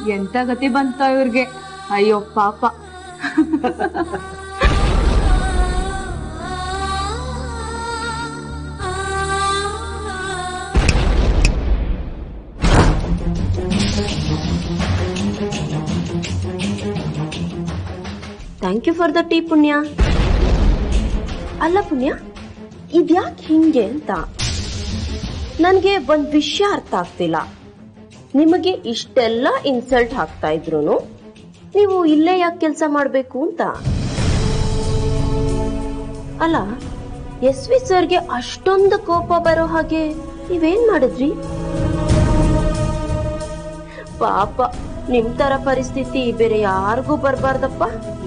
ಎಂತ ಗತಿ ಬಂತ ಇವ್ರಿಗೆ ಅಯ್ಯೋ ಪಾಪ thank you for the tea Punya ಅಲ್ಲ ಪುಣ್ಯ ಇದ್ಯಾಕ್ ಹಿಂಗೆ ಅಂತ ನನ್ಗೆ ಒಂದ್ ವಿಷಯ ಅರ್ಥ ಆಗ್ತಿಲ್ಲ ನಿಮಗೆ ಇಷ್ಟೆಲ್ಲ ಇನ್ಸಲ್ಟ್ ಹಾಕ್ತಾ ಇದ್ರು ನೀವು ಇಲ್ಲೇ ಯಾಕೆ ಕೆಲಸ ಮಾಡ್ಬೇಕು ಅಂತ ಅಲ್ಲ ಎಸ್ ವಿ ಸರ್ಗೆ ಅಷ್ಟೊಂದು ಕೋಪ ಬರೋ ಹಾಗೆ ನೀವೇನ್ ಮಾಡಿದ್ರಿ ಪಾಪ ನಿಮ್ ತರ ಪರಿಸ್ಥಿತಿ ಬೇರೆ ಯಾರಿಗೂ ಬರ್ಬಾರ್ದಪ್ಪ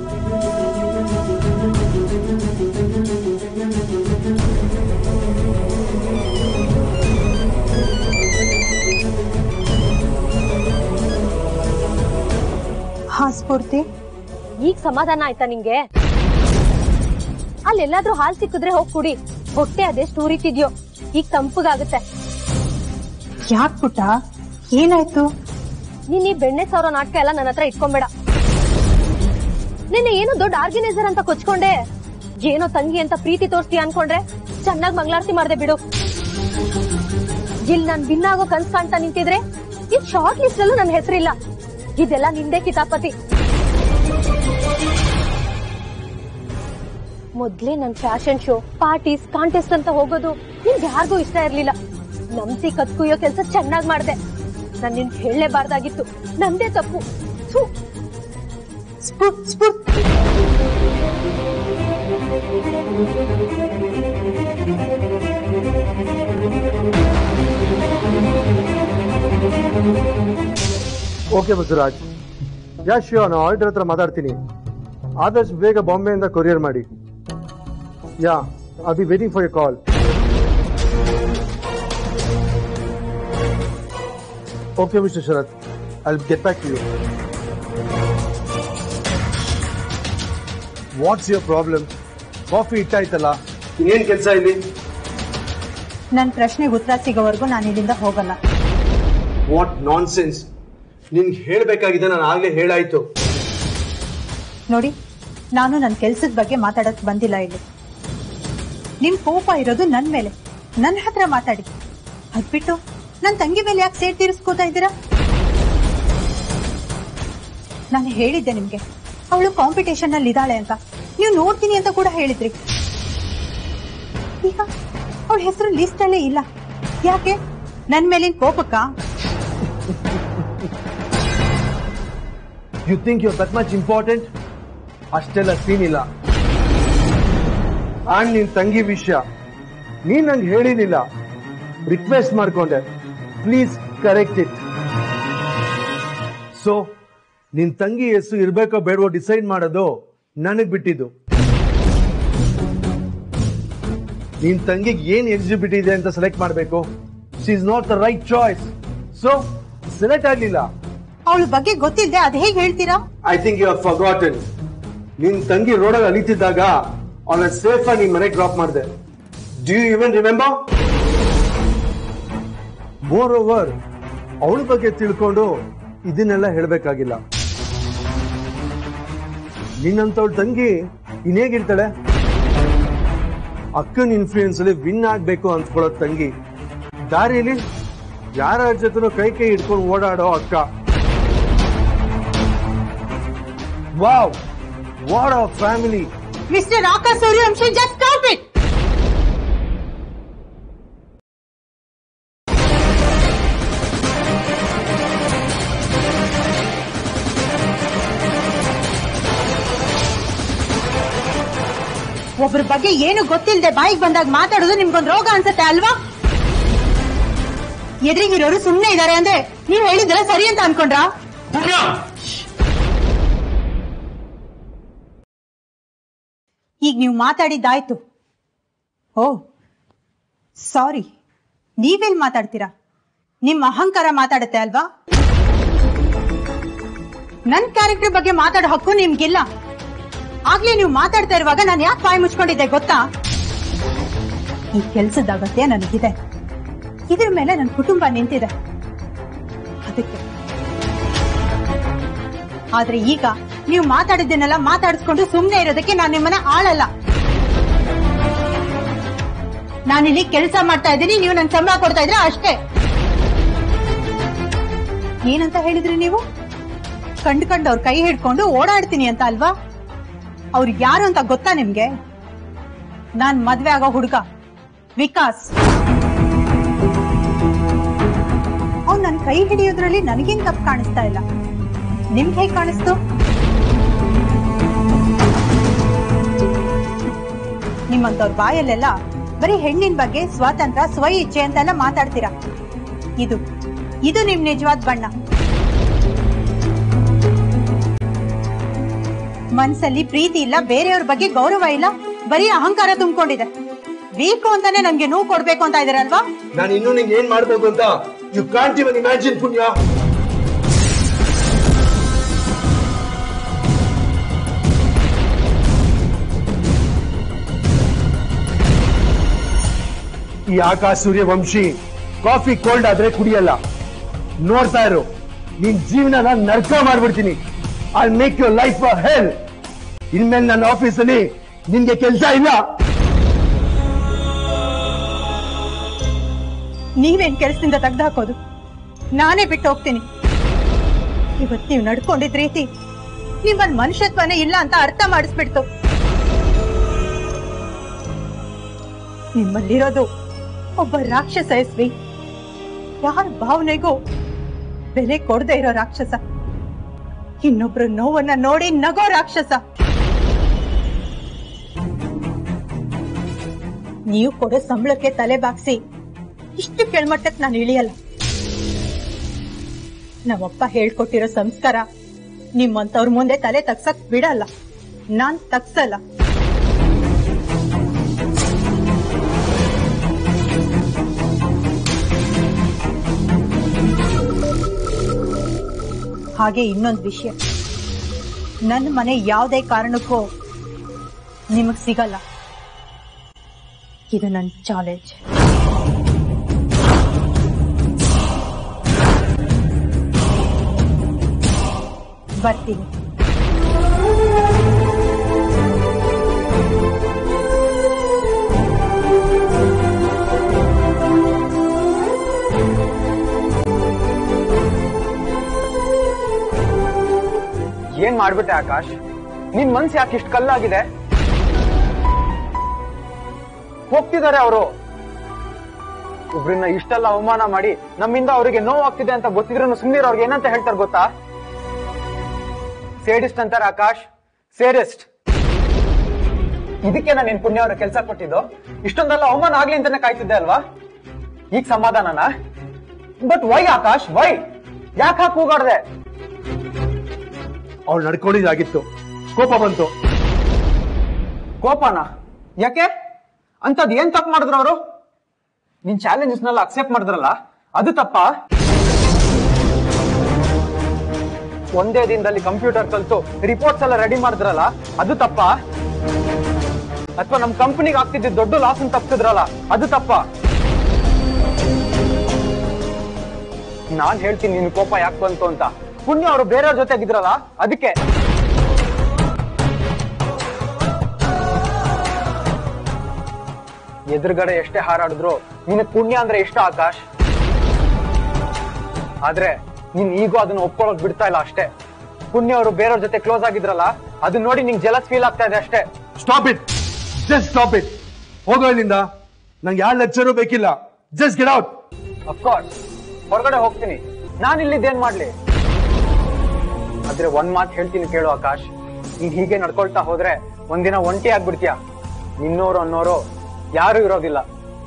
ಹಾ ಸ್ಫೂರ್ತಿ ಈಗ ಸಮಾಧಾನ ಆಯ್ತಾ ನಿಂಗೆ ಅಲ್ಲೆಲ್ಲಾದ್ರೂ ಹಾಲ್ ಸಿಕ್ಕಿದ್ರೆ ಹೋಗ್ ಕುಡಿ ಹೊಟ್ಟೆ ಅದೆಷ್ಟು ಉರಿತಿದ್ಯೋ ಈಗ ತಂಪಗಾಗುತ್ತೆ ಯಾಕ್ ಪುಟ್ಟ ಏನಾಯ್ತು ನೀನ್ ಈ ಬೆಣ್ಣೆ ಸಾವಿರ ನಾಟಕ ಎಲ್ಲ ನನ್ನ ಹತ್ರ ಇಟ್ಕೊಂಬೇಡ ನಿನ್ನೆ ಏನೋ ದೊಡ್ಡ ಆರ್ಗನೈಸರ್ ಅಂತ ಕೊಚ್ಕೊಂಡೆ ಏನೋ ತಂಗಿ ಅಂತ ಪ್ರೀತಿ ತೋರಿಸ್ತೀಯ ಅನ್ಕೊಂಡ್ರೆ ಚೆನ್ನಾಗ್ ಮಂಗಳಾರತಿ ಮಾಡ್ದೆ ಬಿಡು ಇಲ್ಲಿ ನಾನ್ ವಿನ್ ಆಗೋ ಕನ್ಸ್ ಕಾಣ್ತಾ ನಿಂತಿದ್ರೆ ಈ ಶಾರ್ಟ್ ಲಿಸ್ಟ್ ಅಲ್ಲೂ ನನ್ನ ಹೆಸರಿಲ್ಲ ಇದೆಲ್ಲ ನಿಂದೆ ಕಿತಾಪತಿ ಮೊದ್ಲೇ ನನ್ ಫ್ಯಾಷನ್ ಶೋ ಪಾರ್ಟೀಸ್ ಕಾಂಟೆಸ್ಟ್ ಅಂತ ಹೋಗೋದು ನಿಮ್ಗೆ ಯಾರಿಗೂ ಇಷ್ಟ ಇರ್ಲಿಲ್ಲ ನಮ್ಸಿ ಕತ್ಕುಯ್ಯೋ ಕೆಲ್ಸ ಚೆನ್ನಾಗ್ ಮಾಡ್ದೆ ನಾನ್ ನಿನ್ ಹೇಳಲೇಬಾರ್ದಾಗಿತ್ತು ನಂದೇ ತಪ್ಪು ಥು. ಸ್ಫೂರ್ ಸ್ಫೂರ್ ಓಕೆ ಬಸವರಾಜ್ ಯಾ ಶಿವ ನಾನು ಆಡಿಟರ್ ಹತ್ರ ಮಾತಾಡ್ತೀನಿ ಆದಷ್ಟು ಬೇಗ ಬಾಂಬೆಯಿಂದ ಕೊರಿಯರ್ ಮಾಡಿ yeah I be waiting for your call okay mister Sharath I get back to you what's your problem coffee ಇಟ್ಟಾಯ್ತಲ್ಲ ಇನ್ನೇನ್ ಕೆಲಸ ಇಲ್ಲಿ ನನ್ ಪ್ರಶ್ನೆಗೆ ಉತ್ತರ ಸಿಗೋವರೆಗೂ ನಾನು ಇಲ್ಲಿಂದ ಹೋಗಲ್ಲ ವಾಟ್ ನಾನ್ ಸೆನ್ಸ್ ನಿನ್ಗೆ ಹೇಳ್ಬೇಕಾಗಿದೆ ನಾನು ಆಗ್ಲೇ ಹೇಳಾಯ್ತು ನೋಡಿ ನಾನು ನನ್ನ ಕೆಲ್ಸದ ಬಗ್ಗೆ ಮಾತಾಡಕ್ ಬಂದಿಲ್ಲ ಇಲ್ಲಿ ನಿಮ್ ಕೋಪ ಇರೋದು ನನ್ ಮೇಲೆ ನನ್ನ ಹತ್ರ ಮಾತಾಡಿ ಅದ್ಬಿಟ್ಟು ನನ್ ತಂಗಿ ಮೇಲೆ ಯಾಕೆ ಸೇಡ್ ತೀರಿಸ್ಕೋತಾ ಇದ್ದೀರಾ ನಾನು ಹೇಳಿದ್ದೆ ನಿಮ್ಗೆ ಅವಳು ಕಾಂಪಿಟೇಷನ್ ನಲ್ಲಿ ಇದ್ದಾಳೆ ಅಂತ ನೀವು ನೋಡ್ತೀನಿ ಅಂತ ಕೂಡ ಹೇಳಿದ್ರಿ ಈಗ ಅವಳ ಹೆಸರು ಲಿಸ್ಟ್ ಅಲ್ಲೇ ಇಲ್ಲ ಯಾಕೆ ನನ್ ಮೇಲಿನ ಕೋಪಕ್ಕ you think you that much important ಅಷ್ಟೆಲ್ಲ ಸೀನ್ ಇಲ್ಲ ಅಂಡ್ ನಿನ್ ತಂಗಿ ವಿಷಯ ನೀನ್ ನಂಗೆ ಹೇಳಿಲಿಲ್ಲ ರಿಕ್ವೆಸ್ಟ್ ಮಾಡ್ಕೊಂಡೆ ಪ್ಲೀಸ್ ಕರೆಕ್ಟ್ ಇಟ್ ಸೊ ನಿನ್ ತಂಗಿ ಹೆಸರು ಇರ್ಬೇಕೋ ಬೇಡವೋ ಡಿಸೈಡ್ ಮಾಡೋದು ನನಗ್ ಬಿಟ್ಟಿದ್ದು ನಿನ್ ತಂಗಿಗೆ ಏನ್ ಎಲಿಜಿಬಿಲಿಟಿ ಇದೆ ಅಂತ ಸೆಲೆಕ್ಟ್ ಮಾಡಬೇಕು she is not the right choice so select ಆಗ್ಲಿಲ್ಲ ಅವಳ ಬಗ್ಗೆ ಗೊತ್ತಿಲ್ಲದೆ ಅದ್ ಹೇಗ್ ಹೇಳ್ತೀರಾ I think you have forgotten ನಿನ್ ತಂಗಿ ರೋಡಲ್ಲಿ ಅಲಿತಿದ್ದಾಗ ಅವನ ಸೇಫ್ ಆಗಿ ನಿಮ್ ಮನೆಗೆ ಡ್ರಾಪ್ ಮಾಡಿದೆ do you even remember moreover ಅವಳ ಬಗ್ಗೆ ತಿಳ್ಕೊಂಡು ಇದನ್ನೆಲ್ಲ ಹೇಳ್ಬೇಕಾಗಿಲ್ಲ ನಿನ್ನಂತವಳ ತಂಗಿ ಇನ್ನೇಗಿರ್ತಾಳೆ ಅಕ್ಕನ ಇನ್ಫ್ಲೂಯೆನ್ಸ್ ಅಲ್ಲಿ ವಿನ್ ಆಗ್ಬೇಕು ಅಂದ್ಕೊಳ್ಳೋ ತಂಗಿ ದಾರಿಯಲ್ಲಿ ಯಾರ ಜೊತೆನೂ ಕೈ ಕೈ ಹಿಡ್ಕೊಂಡು ಓಡಾಡೋ ಅಕ್ಕ wow what a family mister Akash Suryavanshi just stop it ಒಬ್ರ ಬಗ್ಗೆ ಏನು ಗೊತ್ತಿಲ್ಲದೆ ಬಾಯಿಗೆ ಬಂದಾಗ ಮಾತಾಡೋದು ನಿಮ್ಗೊಂದು ರೋಗ ಅನ್ಸುತ್ತೆ ಅಲ್ವಾ ಎದುರಿಗಿರೋರು ಸುಮ್ಮನೆ ಇದ್ದಾರೆ ಅಂದ್ರೆ ನೀವ್ ಹೇಳಿದ್ರೆ ಸರಿ ಅಂತ ಅನ್ಕೊಂಡ್ರಾ ಈಗ ನೀವು ಮಾತಾಡಿದ್ದಾಯ್ತು ಓ ಸಾರಿ ನೀವೆಲ್ ಮಾತಾಡ್ತೀರಾ ನಿಮ್ಮ ಅಹಂಕಾರ ಮಾತಾಡುತ್ತೆ ಅಲ್ವಾ ನನ್ ಕ್ಯಾರೆಕ್ಟರ್ ಬಗ್ಗೆ ಮಾತಾಡೋ ಹಕ್ಕು ನಿಮ್ಗಿಲ್ಲ ಆಗ್ಲೇ ನೀವು ಮಾತಾಡ್ತಾ ಇರುವಾಗ ನಾನು ಯಾಕೆ ಬಾಯಿ ಮುಚ್ಕೊಂಡಿದ್ದೆ ಗೊತ್ತಾ ಈ ಕೆಲ್ಸದ ಅಗತ್ಯ ನನಗಿದೆ ಇದ್ರ ಮೇಲೆ ನನ್ನ ಕುಟುಂಬ ನಿಂತಿದೆ ಅದಕ್ಕೆ ಆದ್ರೆ ಈಗ ನೀವು ಮಾತಾಡಿದ್ದನ್ನೆಲ್ಲ ಮಾತಾಡಿಸ್ಕೊಂಡು ಸುಮ್ನೆ ಇರೋದಕ್ಕೆ ನಾನು ನಿಮ್ಮನ್ನ ಆಳಲ್ಲ ನಾನಿಲ್ಲಿ ಕೆಲಸ ಮಾಡ್ತಾ ಇದ್ದೀನಿ ನೀವು ನನ್ ಸಂಬಳ ಕೊಡ್ತಾ ಇದ್ರೆ ಅಷ್ಟೇ ಏನಂತ ಹೇಳಿದ್ರಿ ನೀವು ಕಂಡು ಕಂಡು ಅವ್ರ ಕೈ ಹಿಡ್ಕೊಂಡು ಓಡಾಡ್ತೀನಿ ಅಂತ ಅಲ್ವಾ ಅವ್ರು ಯಾರು ಅಂತ ಗೊತ್ತಾ ನಿಮ್ಗೆ ನಾನ್ ಮದ್ವೆ ಆಗೋ ಹುಡುಗ ವಿಕಾಸ್ ಅವ್ನು ನನ್ ಕೈ ಹಿಡಿಯೋದ್ರಲ್ಲಿ ನನಗೇನ್ ತಪ್ಪು ಕಾಣಿಸ್ತಾ ಇಲ್ಲ ನಿಮ್ಗೆ ಹೇಗ್ ಕಾಣಿಸ್ತು ನಿಮ್ಮಂತವ್ರ ಬಾಯಲ್ಲೆಲ್ಲ ಬರೀ ಹೆಣ್ಣಿನ ಬಗ್ಗೆ ಸ್ವಾತಂತ್ರ್ಯ ಸ್ವ ಇಚ್ಛೆ ಅಂತೆಲ್ಲ ಮಾತಾಡ್ತೀರಾ ಇದು ಇದು ನಿಮ್ ನಿಜವಾದ ಬಣ್ಣ ಮನ್ಸಲ್ಲಿ ಪ್ರೀತಿ ಇಲ್ಲ ಬೇರೆಯವ್ರ ಬಗ್ಗೆ ಗೌರವ ಇಲ್ಲ ಬರೀ ಅಹಂಕಾರ ತುಂಬಿಕೊಂಡಿದೆ ಬೇಕು ಅಂತಾನೆ ನನ್ಗೆ ನೋವು ಕೊಡ್ಬೇಕು ಅಂತ ಇದಾರಲ್ವಾ ನಾನು ಇನ್ನೂ ನಿಂಗೆ ಏನ್ ಮಾಡ್ಬೇಕು ಅಂತ you can't even imagine Punya ಈ Akash Suryavanshi coffee cold ಆದ್ರೆ ಕುಡಿಯಲ್ಲ ನೋಡ್ತಾ ಇರು ನಿನ್ ಜೀವನ ನರ್ಕ ಮಾಡ್ಬಿಡ್ತೀನಿ I make your life a hell ಇನ್ಮೇಲೆ ನನ್ನ ಆಫೀಸಲ್ಲಿ ನಿನ್ಗೆ ಕೆಲಸ ಇಲ್ಲ ನೀವೇನ್ ಕೆಲಸದಿಂದ ತೆಗ್ದು ಹಾಕೋದು ನಾನೇ ಬಿಟ್ಟು ಹೋಗ್ತೀನಿ ಇವತ್ ನೀವು ನಡ್ಕೊಂಡಿದ್ ರೀತಿ ನಿಮ್ಮನ್ ಮನುಷ್ಯತ್ವನೇ ಇಲ್ಲ ಅಂತ ಅರ್ಥ ಮಾಡಿಸ್ಬಿಡ್ತು ನಿಮ್ಮಲ್ಲಿರೋದು ಒಬ್ಬ ರಾಕ್ಷಸ ಎಸ್ವಿ ಯಾರ ಭಾವನೆಗೂ ಬೆಲೆ ಕೊಡದೆ ಇರೋ ರಾಕ್ಷಸ ಇನ್ನೊಬ್ರ ನೋವನ್ನ ನೋಡಿ ನಗೋ ರಾಕ್ಷಸ ನೀವು ಕೊಡೋ ಸಂಬಳಕ್ಕೆ ತಲೆ ಬಾಗ್ಸಿ ಇಷ್ಟು ಕೆಳಮಟ್ಟಕ್ಕೆ ನಾನು ಇಳಿಯಲ್ಲ ನಮ್ಮಪ್ಪ ಹೇಳ್ಕೊಟ್ಟಿರೋ ಸಂಸ್ಕಾರ ನಿಮ್ಮಂತವ್ರ ಮುಂದೆ ತಲೆ ತಗ್ಸಕ್ ಬಿಡಲ್ಲ ನಾನ್ ತಗ್ಸಲ್ಲ ಹಾಗೆ ಇನ್ನೊಂದು ವಿಷಯ ನನ್ನ ಮನೆ ಯಾವುದೇ ಕಾರಣಕ್ಕೂ ನಿಮಗ್ ಸಿಗಲ್ಲ ಇದು ನನ್ನ ಚಾಲೆಂಜ್ ಬರ್ತೀನಿ ಏನ್ ಮಾಡ್ಬಿಟ್ಟೆ ಆಕಾಶ್ ನಿನ್ ಮನ್ಸ್ ಯಾಕೆ ಇಷ್ಟು ಕಲ್ಲಾಗಿದೆ ಹೋಗ್ತಿದ್ದಾರೆ ಅವರು ಒಬ್ರನ್ನ ಇಷ್ಟೆಲ್ಲ ಅವಮಾನ ಮಾಡಿ ನಮ್ಮಿಂದ ಅವರಿಗೆ ನೋವಾಗ್ತಿದೆ ಅಂತ ಗೊತ್ತಿದ್ರು ಸುಮ್ಮನಿರೋ ಅವ್ರಿಗೆ ಏನಂತ ಹೇಳ್ತಾರೆ ಗೊತ್ತಾ ಸೇಡಿಸ್ಟ್ ಅಂತಾರೆ ಆಕಾಶ್ ಸೇಡಿಸ್ಟ್ ಇದಕ್ಕೆ ನಾನು ನಿನ್ ಪುಣ್ಯ ಅವ್ರ ಕೆಲಸ ಕೊಟ್ಟಿದ್ದು ಇಷ್ಟೊಂದೆಲ್ಲ ಅವಮಾನ ಆಗ್ಲಿ ಅಂತಾನೆ ಕಾಯ್ತಿದ್ದೆ ಅಲ್ವಾ ಈಗ ಸಮಾಧಾನನ ಬಟ್ ವೈ ಆಕಾಶ್ ವೈ ಯಾಕೆ ಹಾಕಿ ಕೂಗಾಡ್ದೆ ಅವ್ಳು ನಡ್ಕೊಂಡಿದ್ದಾಗಿತ್ತು ಕೋಪ ಬಂತು ಕೋಪನ ಯಾಕೆ ಅಂತದ್ ಏನ್ ತಪ್ಪು ಮಾಡಿದ್ರು ಅವರು ನಿನ್ ಚಾಲೆಂಜಸ್ನೆಲ್ಲ ಅಕ್ಸೆಪ್ಟ್ ಮಾಡಿದ್ರಲ್ಲ ಅದು ತಪ್ಪ ಒಂದೇ ದಿನದಲ್ಲಿ ಕಂಪ್ಯೂಟರ್ ಕಲ್ತು ರಿಪೋರ್ಟ್ಸ್ ಎಲ್ಲ ರೆಡಿ ಮಾಡಿದ್ರಲ್ಲ ಅದು ತಪ್ಪ ಅಥವಾ ನಮ್ ಕಂಪನಿಗೆ ಆಗ್ತಿದ್ದ ದೊಡ್ಡ ಲಾಸ್ ತಪ್ಪಿಸಿದ್ರಲ್ಲ ಅದು ತಪ್ಪ ನಾನ್ ಹೇಳ್ತೀನಿ ನಿನ್ ಕೋಪ ಯಾಕೆ ಬಂತು ಅಂತ ಪುಣ್ಯ ಅವರು ಬೇರೆಯವ್ರ ಜೊತೆಗಿದ್ರಲ್ಲ ಅದಕ್ಕೆ ಎದುರುಗಡೆ ಎಷ್ಟೇ ಹಾರಾಡಿದ್ರು ನಿನಗ್ ಪುಣ್ಯ ಅಂದ್ರೆ ಇಷ್ಟ ಆಕಾಶ್ ಆದ್ರೆ ನೀನ್ ಈಗೂ ಅದನ್ನ ಒಪ್ಕೊಳ್ಳೋಕ್ ಬಿಡ್ತಾ ಇಲ್ಲ ಅಷ್ಟೇ ಪುಣ್ಯ ಅವರು ಬೇರೆಯವ್ರ ಜೊತೆ ಕ್ಲೋಸ್ ಆಗಿದ್ರಲ್ಲ ಅದನ್ನ ನೋಡಿ ನಿಂಗೆ ಜಲಸ್ ಫೀಲ್ ಆಗ್ತಾ ಇದೆ ಅಷ್ಟೇ stop it just stop it ಹೋಗೋ ಇಲ್ಲಿಂದ ನಂಗೆ ಯಾವ ಲೆಕ್ಚರು ಬೇಕಿಲ್ಲ ಜಸ್ಟ್ ಗೆಟ್ ಔಟ್ ಅಫ್ಕೋರ್ಸ್ ಹೊರಗಡೆ ಹೋಗ್ತೀನಿ ನಾನ್ ಇಲ್ಲಿದ್ದೇನ್ ಮಾಡ್ಲಿ ಆದ್ರೆ ಒಂದ್ ಮಾತು ಹೇಳ್ತೀನಿ ಕೇಳು ಆಕಾಶ್ ನೀನ್ ಹೀಗೆ ನಡ್ಕೊಳ್ತಾ ಹೋದ್ರೆ ಒಂದಿನ ಒಂಟಿ ಆಗ್ಬಿಡ್ತೀಯ ನಿನ್ನೋರು ಅನ್ನೋರು ಯಾರು ಇರೋದಿಲ್ಲ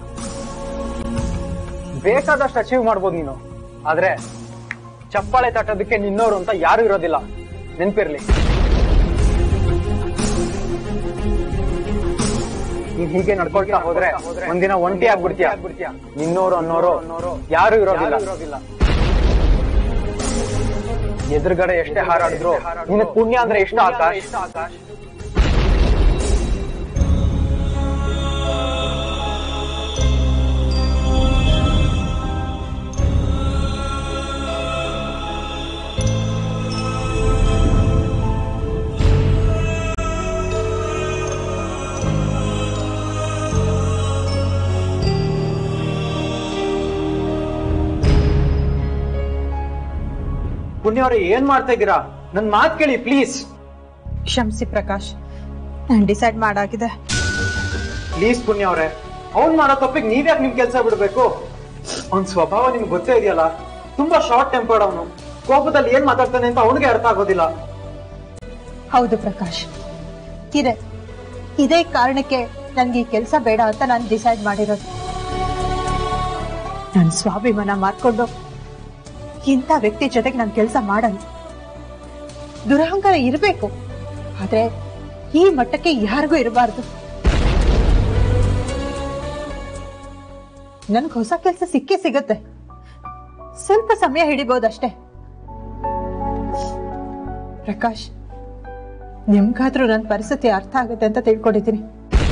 ಬೇಕಾದಷ್ಟು ಅಚೀವ್ ಮಾಡ್ಬೋದು ನೀನು ಆದ್ರೆ ಚಪ್ಪಾಳೆ ತಟ್ಟೋದಕ್ಕೆ ನಿನ್ನೋರು ಅಂತ ಯಾರು ಇರೋದಿಲ್ಲ ನೆನ್ಪಿರ್ಲಿ ನೀನ್ ಹೀಗೆ ನಡ್ಕೊಳ್ತಾ ಹೋದ್ರೆ ಒಂದಿನ ಒಂಟಿ ಆಗ್ಬಿಡ್ತೀಯ ನಿನ್ನೋರು ಅನ್ನೋರು ಯಾರು ಇರೋದಿಲ್ಲ ಎದುರುಗಡೆ ಎಷ್ಟೇ ಹಾರಾಡಿದ್ರು ನಿನ್ನ ಪುಣ್ಯ ಅಂದ್ರೆ ಇಷ್ಟ ಆಕಾಶ್ ಪುಣ್ಯ ಅವ್ರೆ ಏನ್ ಮಾಡ್ತಾ ಇದ್ದೀರಾ ನನ್ ಮಾತ್ ಕೇಳಿ ಪ್ಲೀಸ್ ಕ್ಷಮಿಸಿ ಪ್ರಕಾಶ್ ನಾನು ಡಿಸೈಡ್ ಮಾಡಾಗಿದೆ ಪ್ಲೀಸ್ ಪುಣ್ಯ ಅವ್ರೆ ಅವ್ನ್ ಮಾಡೋ ತಪ್ಪಿಗೆ ನೀವ್ಯಾಕೆ ನಿಮ್ ಕೆಲ್ಸ ಬಿಡ್ಬೇಕು ಅವ್ನ್ ಸ್ವಭಾವ ನಿಮ್ಗೆ ಗೊತ್ತೇ ಇದೆಯಲ್ಲ ತುಂಬಾ ಶಾರ್ಟ್ ಟೆಂಪರ್ಡ್ ಅವನು ಕೋಪದಲ್ಲಿ ಏನ್ ಮಾತಾಡ್ತಾನೆ ಅಂತ ಅವನಿಗೆ ಅರ್ಥ ಆಗೋದಿಲ್ಲ ಹೌದು ಪ್ರಕಾಶ್ ಇದೆ ಇದೇ ಕಾರಣಕ್ಕೆ ನನ್ಗೆ ಈ ಕೆಲಸ ಬೇಡ ಅಂತ ನಾನು ಡಿಸೈಡ್ ಮಾಡಿರೋದು ನನ್ನ ಸ್ವಾಭಿಮಾನ ಮಾರ್ಕೊಂಡು ಇಂಥ ವ್ಯಕ್ತಿ ಜೊತೆಗೆ ನಾನು ಕೆಲಸ ಮಾಡಲ್ಲ ದುರಹಂಕಾರ ಇರಬೇಕು ಆದ್ರೆ ಈ ಮಟ್ಟಕ್ಕೆ ಯಾರಿಗೂ ಇರಬಾರ್ದು ನನ್ಗೆ ಹೊಸ ಕೆಲಸ ಸಿಕ್ಕೇ ಸಿಗತ್ತೆ ಸ್ವಲ್ಪ ಸಮಯ ಹಿಡಿಬಹುದಷ್ಟೇ ಪ್ರಕಾಶ್ ನಿಮ್ಗಾದ್ರೂ ನನ್ನ ಪರಿಸ್ಥಿತಿ ಅರ್ಥ ಆಗುತ್ತೆ ಅಂತ ತಿಳ್ಕೊಂಡಿದ್ದೀನಿ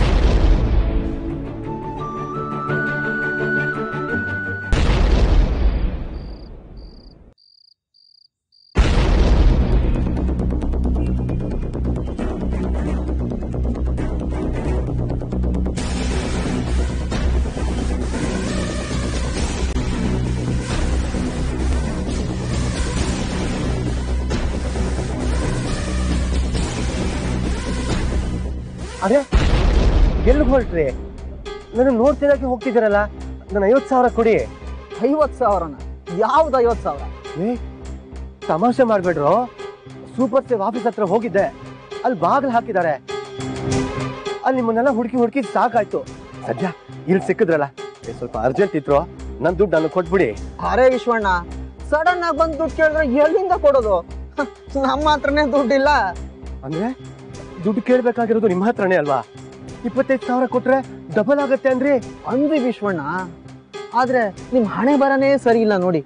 ಅದೇ ಎಲ್ಲಿಗೆ ಹೊರಟ್ರಿ ನನ್ನ ನೋಡ್ತಿದ್ದಕ್ಕೆ ಹೋಗ್ತಿದ್ದೀರಲ್ಲ ನನ್ನ ಐವತ್ತು ಸಾವಿರ ಕೊಡಿ ಐವತ್ ಸಾವಿರನ ಯಾವ್ದು ಐವತ್ ಸಾವಿರ ಏ ತಮಾಷೆ ಮಾಡ್ಬೇಡ್ರು ಸೂಪರ್ ಸೇವ್ ಆಫೀಸ್ ಹತ್ರ ಹೋಗಿದ್ದೆ ಅಲ್ಲಿ ಬಾಗಿಲು ಹಾಕಿದ್ದಾರೆ ಅಲ್ಲಿ ನಿಮ್ಮನ್ನೆಲ್ಲ ಹುಡುಕಿ ಹುಡುಕಿ ಸಾಕಾಯ್ತು ಸದ್ಯ ಇಲ್ಲಿ ಸಿಕ್ಕಿದ್ರಲ್ಲ ಏ, ಸ್ವಲ್ಪ ಅರ್ಜೆಂಟ್ ಇತ್ತು ನನ್ನ ದುಡ್ಡು ನನಗೆ ಕೊಟ್ಬಿಡಿ ಅರೆ ವಿಶ್ವಣ್ಣ ಸಡನ್ ಆಗಿ ಬಂದ್ ದುಡ್ಡು ಕೇಳಿದ್ರೆ ಎಲ್ಲಿಂದ ಕೊಡೋದು ಹ, ನಮ್ಮ ಹತ್ರನೇ ದುಡ್ಡಿಲ್ಲ ಅಂದ್ರೆ ದುಡ್ಡು ಕೇಳ್ಬೇಕಾಗಿರೋದು ನಿಮ್ಮ ಹತ್ರನೇ ಅಲ್ವಾ ಇಪ್ಪತ್ತೈದು ಸಾವಿರ ಕೊಟ್ರೆ ಡಬಲ್ ಆಗತ್ತೆ ಅಂದ್ರಿ ಅಂದ್ರಿ ವಿಶ್ವಣ್ಣ ಆದ್ರೆ ನಿಮ್ ಹಣೆ ಬರನೇ ಸರಿ ಇಲ್ಲ ನೋಡಿ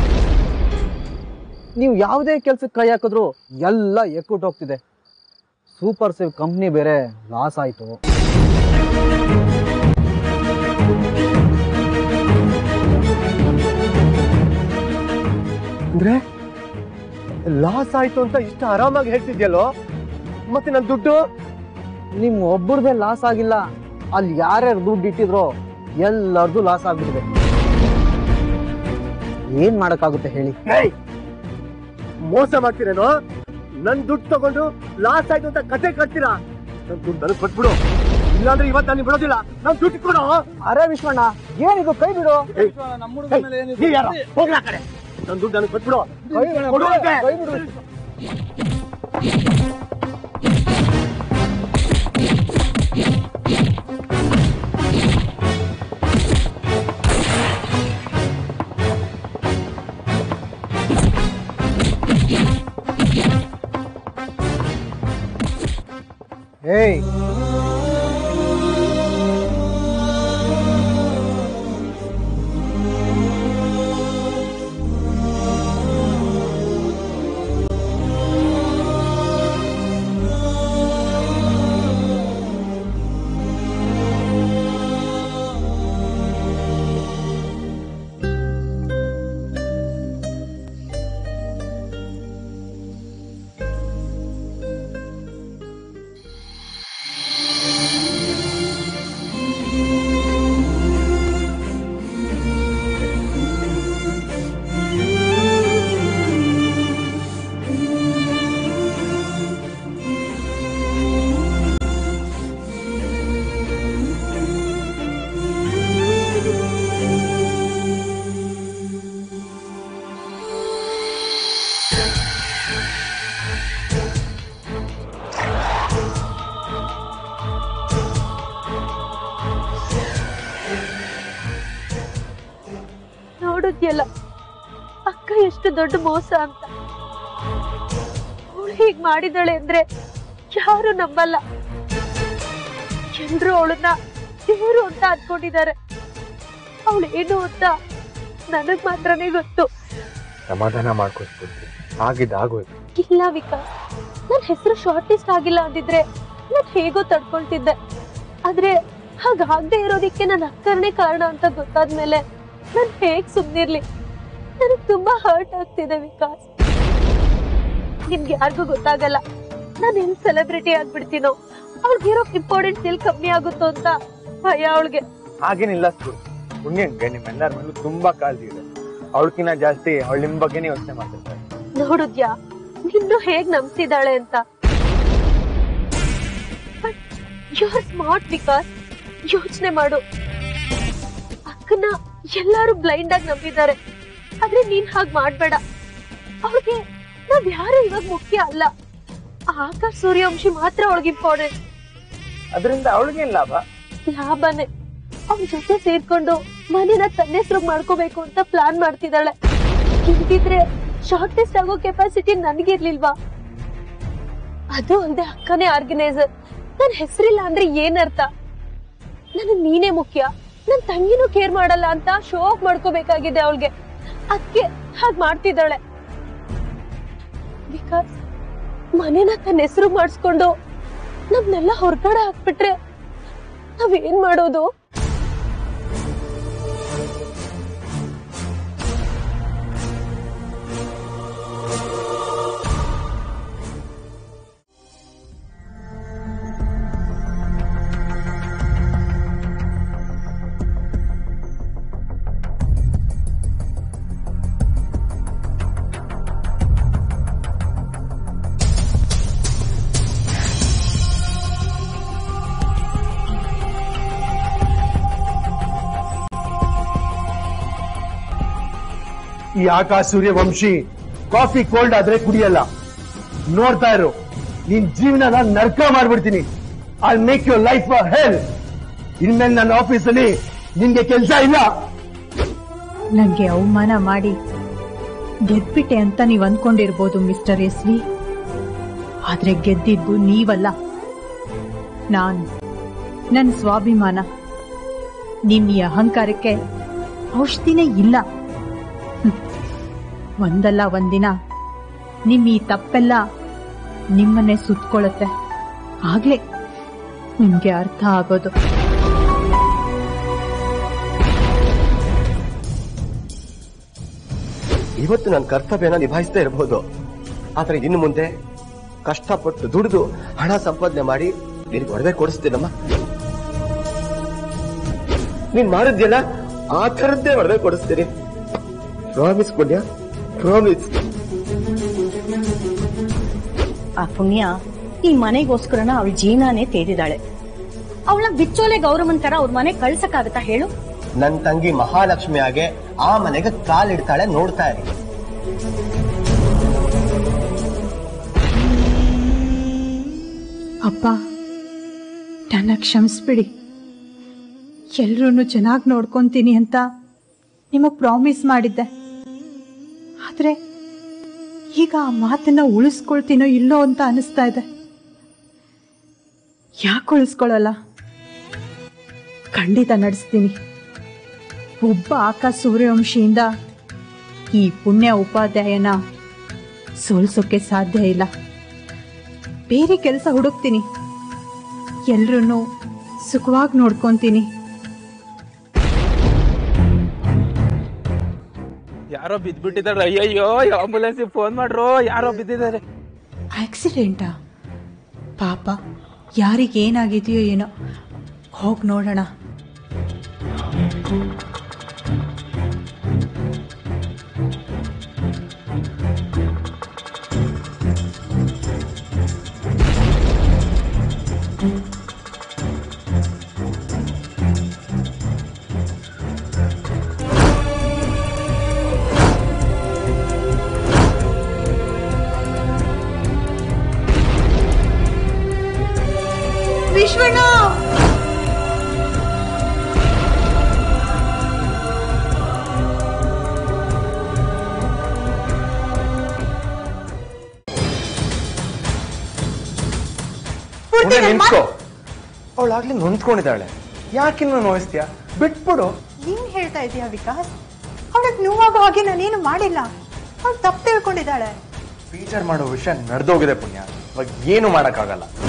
ನೀವು ಯಾವುದೇ ಕೆಲ್ಸಕ್ಕೆ ಕೈ ಹಾಕಿದ್ರು ಎಲ್ಲ ಎಕ್ಕುಟ್ ಹೋಗ್ತಿದೆ ಸೂಪರ್ ಸೇವ್ ಕಂಪ್ನಿ ಬೇರೆ ಲಾಸ್ ಆಯ್ತು ಅಂದ್ರೆ ಲಾಸ್ ಆಯ್ತು ಅಂತ ಇಷ್ಟು ಆರಾಮಾಗಿ ಹೇಳ್ತಿದ್ಯಲ್ಲೋ ಮತ್ತೆ ನನ್ನ ದುಡ್ಡು ನಿಮ್ ಒಬ್ಬರದೇ ಲಾಸ್ ಆಗಿಲ್ಲ ಅಲ್ಲಿ ಯಾರ್ಯಾರು ದುಡ್ಡು ಇಟ್ಟಿದ್ರೋ ಎಲ್ಲರದು ಲಾಸ್ ಆಗ್ಬಿಟ್ಟಿದೆ ಏನ್ ಮಾಡಕ್ಕಾಗುತ್ತೆ ಹೇಳಿ ಏಯ್! ಮೋಸ ಮಾಡ್ತೀರೇನೋ ನನ್ ದುಡ್ಡು ತಗೊಂಡು ಲಾಸ್ ಆಯ್ತು ಅಂತ ಕತೆ ಕಟ್ತೀರಾ ನನ್ ದುಡ್ಡು ನನಗೆ ಕೊಟ್ಬಿಡು ಇಲ್ಲಾಂದ್ರೆ ಇವತ್ತು ನಾನು ಬಿಡೋದಿಲ್ಲ ನನ್ ದುಡ್ಡು ಕೊಡು ಅರೆ ವಿಶ್ವಣ್ಣ ಏನಿದು ಕೈ ಬಿಡು ಏಯ್! ಏಯ್! ನೀವ್ ಯಾರು? ಹೋಗ್ಲಿ ಆ ಕಡೆ ನನ್ ದುಡ್ಡು ನನಗೆ ಕೊಟ್ಬಿಡು ಕೊಡು ಅಂತೆ. ಕೈ ಬಿಡು ಏಯ್ ನೋಡಿದ್ಯಲ್ಲ ಅಕ್ಕ ಎಷ್ಟು ದೊಡ್ಡ ಮೋಸ ಅಂತ ಅವಳು ಹೀಗ್ ಮಾಡಿದಳೆ ಅಂದ್ರೆ ಯಾರು ನಂಬಲ್ಲ ಎಲ್ರು ಅವಳನ್ನ ದೇವರು ಅಂತ ಅನ್ಕೊಂಡಿದ್ದಾರೆ ಅವಳು ಏನು ಅಂತ ನನಗ್ ಮಾತ್ರನೇ ಗೊತ್ತು ಸಮಾಧಾನ ಮಾಡ್ಕೊಸ್ಬಿಡ್ತೀನಿ ಆಗಿದ್ದು ಆಗೋಯ್ತು ಇಲ್ಲ ವಿಕಾಸ್ ನನ್ ಹೆಸರು ಶಾರ್ಟ್ ಲಿಸ್ಟ್ ಆಗಿಲ್ಲ ಅಂದಿದ್ರೆ ನಾನ್ ಹೇಗೋ ತಡ್ಕೊಳ್ತಿದ್ದೆ ಆದ್ರೆ ಹಾಗಾಗದೆ ಇರೋದಿಕ್ಕೆ ನನ್ನ ಅಕ್ಕರ್ನೇ ಕಾರಣ ಅಂತ ಗೊತ್ತಾದ್ಮೇಲೆ ನಾನ್ ಹೇಗ್ ಸುಮ್ನಿರ್ಲಿ ನನಗ್ ತುಂಬಾ ಹರ್ಟ್ ಆಗ್ತಿದೆ ವಿಕಾಸ್ ನಿಮ್ಗೆ ಯಾರಿಗೂ ಗೊತ್ತಾಗಲ್ಲ ನಾನ್ ಹೆಂಗ್ ಸೆಲೆಬ್ರಿಟಿ ಆಗ್ಬಿಡ್ತೀನೋ ಅವ್ಳಿಗಿರೋ ಇಂಪಾರ್ಟೆನ್ಸ್ ಎಲ್ಲಿ ಕಮ್ಮಿ ಆಗುತ್ತೋ ಅಂತ ಭಯ ಅವಳಿಗೆ ಹಾಗೇನಿಲ್ಲ ಸ್ಕೂಲ್ ಪುಣ್ಯಂಗೆ ನಿಮ್ಮೆಲ್ಲರ ಮೇಲೂ ತುಂಬಾ ಕಾಳಜಿ ಇದೆ ಅವಳಕಿನ್ನ ಜಾಸ್ತಿ ಅವಳು ನಿಮ್ ಬಗ್ಗೆನೇ ಯೋಚನೆ ಮಾಡ್ತಿರ್ತಾರೆ ನೋಡುದ್ಯಾ ನಿನ್ನು ಹೇಗ್ ನಂಬ್ತಿದ್ದಾಳೆ ಅಂತ ಯು ಆರ್ ಸ್ಮಾರ್ಟ್ ವಿಕಾಸ್ ಯೋಚನೆ ಮಾಡು ಅಕ್ಕನ ಎಲ್ಲಾರು ಬ್ಲೈಂಡ್ ಆಗಿ ನಂಬಿದ್ದಾರೆ ಆದ್ರೆ ನೀನ್ ಹಾಗ್ ಮಾಡ್ಬೇಡ ಅವಳಿಗೆ ನಾವ್ ಯಾರು ಇವಾಗ ಮುಖ್ಯ ಅಲ್ಲ ಆಕಾಶ್ ಸೂರ್ಯವಂಶಿ ಮಾತ್ರ ಅವಳಿಗೆ ಇಂಪಾರ್ಟೆಂಟ್ ಅದರಿಂದ ಅವಳಿಗೇನ್ ಲಾಭ ಲಾಭನೇ ಅವ್ನ ಜೊತೆ ಸೇರ್ಕೊಂಡು ಮನೇನ ತನ್ನ ಹೆಸ್ರು ಮಾಡ್ಕೋಬೇಕು ಅಂತ ಪ್ಲಾನ್ ಮಾಡ್ತಿದ್ದಾಳೆ ಇಲ್ದಿದ್ರೆ ಶಾರ್ಟ್ ಲಿಸ್ಟ್ ಆಗೋ ಕೆಪಾಸಿಟಿ ನನ್ಗಿರ್ಲಿಲ್ವಾ ಅದು ಅಲ್ದೆ ಅಕ್ಕನೇ ಆರ್ಗನೈಸರ್ ನನ್ ಹೆಸರಿಲ್ಲ ಅಂದ್ರೆ ಏನರ್ಥ ನನಗ್ ನೀನೇ ಮುಖ್ಯ ನನ್ ತಂಗಿನೂ ಕೇರ್ ಮಾಡಲ್ಲ ಅಂತ ಶೋ ಆಫ್ ಮಾಡ್ಕೋಬೇಕಾಗಿದೆ ಅವಳಿಗೆ ಅದಕ್ಕೆ ಹಾಗ್ ಮಾಡ್ತಿದ್ದಾಳೆ ಬಿಕಾಸ್ ಮನೇನ ತನ್ನ ಹೆಸರು ಮಾಡಿಸ್ಕೊಂಡು ನಮ್ನೆಲ್ಲ ಹೊರಗಡೆ ಹಾಕ್ಬಿಟ್ರೆ ನಾವೇನ್ ಮಾಡೋದು ಈ Akash Suryavanshi coffee cold ಆದ್ರೆ ಕುಡಿಯಲ್ಲ ನೋಡ್ತಾ ಇರು ನಿನ್ ಜೀವನ ನರ್ಕ ಮಾಡ್ಬಿಡ್ತೀನಿ I make your life a hell ಇನ್ಮೇಲೆ ನನ್ನ ಆಫೀಸಲ್ಲಿ ನಿನ್ಗೆ ಕೆಲಸ ಇಲ್ಲ ನಂಗೆ ಅವಮಾನ ಮಾಡಿ ಗೆದ್ಬಿಟ್ಟೆ ಅಂತ ನೀವ್ ಅನ್ಕೊಂಡಿರ್ಬೋದು ಮಿಸ್ಟರ್ ಎಸ್ ವಿ ಆದ್ರೆ ಗೆದ್ದಿದ್ದು ನೀವಲ್ಲ ನಾನು ನನ್ ಸ್ವಾಭಿಮಾನ ನಿಮ್ ಈ ಅಹಂಕಾರಕ್ಕೆ ಔಷಧಿನೇ ಇಲ್ಲ ಹ್ಮ್. ಒಂದಲ್ಲ ಒಂದಿನ ನಿಮ್ ಈ ತಪ್ಪೆಲ್ಲ ನಿಮ್ಮನ್ನೇ ಸುತ್ಕೊಳ್ಳುತ್ತೆ ಆಗ್ಲೇ ನಿಮ್ಗೆ ಅರ್ಥ ಆಗೋದು ಇವತ್ತು ನನ್ನ ಕರ್ತವ್ಯನ ನಿಭಾಯಿಸ್ತಾ ಇರಬಹುದು ಆದ್ರೆ ಇನ್ನು ಮುಂದೆ ಕಷ್ಟಪಟ್ಟು ದುಡಿದು ಹಣ ಸಂಪಾದನೆ ಮಾಡಿ ನಿನಗೆ ಒಡವೆ ಕೊಡಿಸ್ತೀನಮ್ಮ ನೀನ್ ಮಾಡಿದ್ಯಲ್ಲ ಆ ಥರದ್ದೇ ಒಡವೆ ಕೊಡಿಸ್ತೀನಿ ಪ್ರಾಮಿಸ್ ಕೊಡ್ಯ ಪ್ರಾಮಿಸ್ ಆ ಪುಣ್ಯ ಈ ಮನೆಗೋಸ್ಕರನ ಅವಳ ಜೀವನಾನೇ ತೇದಿದಾಳೆ ಅವಳ ಬಿಚ್ಚೋಲೆ ಗೌರವನ್ ತರ ಅವ್ರ ಮನೆ ಕಳ್ಸಕ್ಕಾಗತ್ತಾ ಹೇಳು ನನ್ ತಂಗಿ ಮಹಾಲಕ್ಷ್ಮಿ ಹಾಗೆ ಆ ಮನೆಗೆ ಕಾಲಿಡ್ತಾಳೆ ನೋಡ್ತಾ ಇರಿ ಅಪ್ಪ ನನ್ನ ಕ್ಷಮಿಸ್ಬಿಡಿ ಎಲ್ರೂ ಚೆನ್ನಾಗಿ ನೋಡ್ಕೊಂತೀನಿ ಅಂತ ನಿಮಗ್ ಪ್ರಾಮಿಸ್ ಮಾಡಿದ್ದೆ ಆದ್ರೆ ಈಗ ಆ ಮಾತನ್ನ ಉಳಿಸ್ಕೊಳ್ತೀನೋ ಇಲ್ಲೋ ಅಂತ ಅನಿಸ್ತಾ ಇದೆ ಯಾಕೆ ಉಳಿಸ್ಕೊಳ್ಳಲ್ಲ ಖಂಡಿತ ನಡೆಸ್ತೀನಿ ಒಬ್ಬ ಆಕಾಶ ಸೂರ್ಯವಂಶಿಯಿಂದ ಈ ಪುಣ್ಯ ಉಪಾಧ್ಯಾಯನ ಸೋಲ್ಸೋಕೆ ಸಾಧ್ಯ ಇಲ್ಲ ಬೇರೆ ಕೆಲಸ ಹುಡುಕ್ತೀನಿ ಎಲ್ರೂ ಸುಖವಾಗಿ ನೋಡ್ಕೊಂತೀನಿ ಯಾರೋ ಬಿದ್ಬಿಟ್ಟಿದ್ದಾರೆ ಅಯ್ಯಯ್ಯೋ ಆಂಬುಲೆನ್ಸ್ ಫೋನ್ ಮಾಡ್ರು ಯಾರೋ ಬಿದ್ದಿದ್ದಾರೆ ಆಕ್ಸಿಡೆಂಟಾ ಪಾಪ ಯಾರಿಗೇನಾಗಿದೆಯೋ ಏನೋ ಹೋಗಿ ನೋಡೋಣ ವಿಶ್ವಣ್ಣ ನಿಂತ್ಕೋ ಅವಳಾಗ್ಲಿ ನೊಂದ್ಕೊಂಡಿದ್ದಾಳೆ ಯಾಕಿನ್ನು ನೋಯಿಸ್ತೀಯ ಬಿಟ್ಬಿಡು ಏನ್ ಹೇಳ್ತಾ ಇದೀಯ ವಿಕಾಸ್ ಅವಳಿಗೆ ನೋವಾಗೋ ಹಾಗೆ ನಾನೇನು ಮಾಡಿಲ್ಲ ಅವಳು ತಪ್ಪು ತಿಳ್ಕೊಂಡಿದ್ದಾಳೆ ಟೀಚರ್ ಮಾಡೋ ವಿಷಯ ನಡೆದೋಗಿದೆ ಪುಣ್ಯ ಇವಾಗ ಏನು ಮಾಡಕ್ಕಾಗಲ್ಲ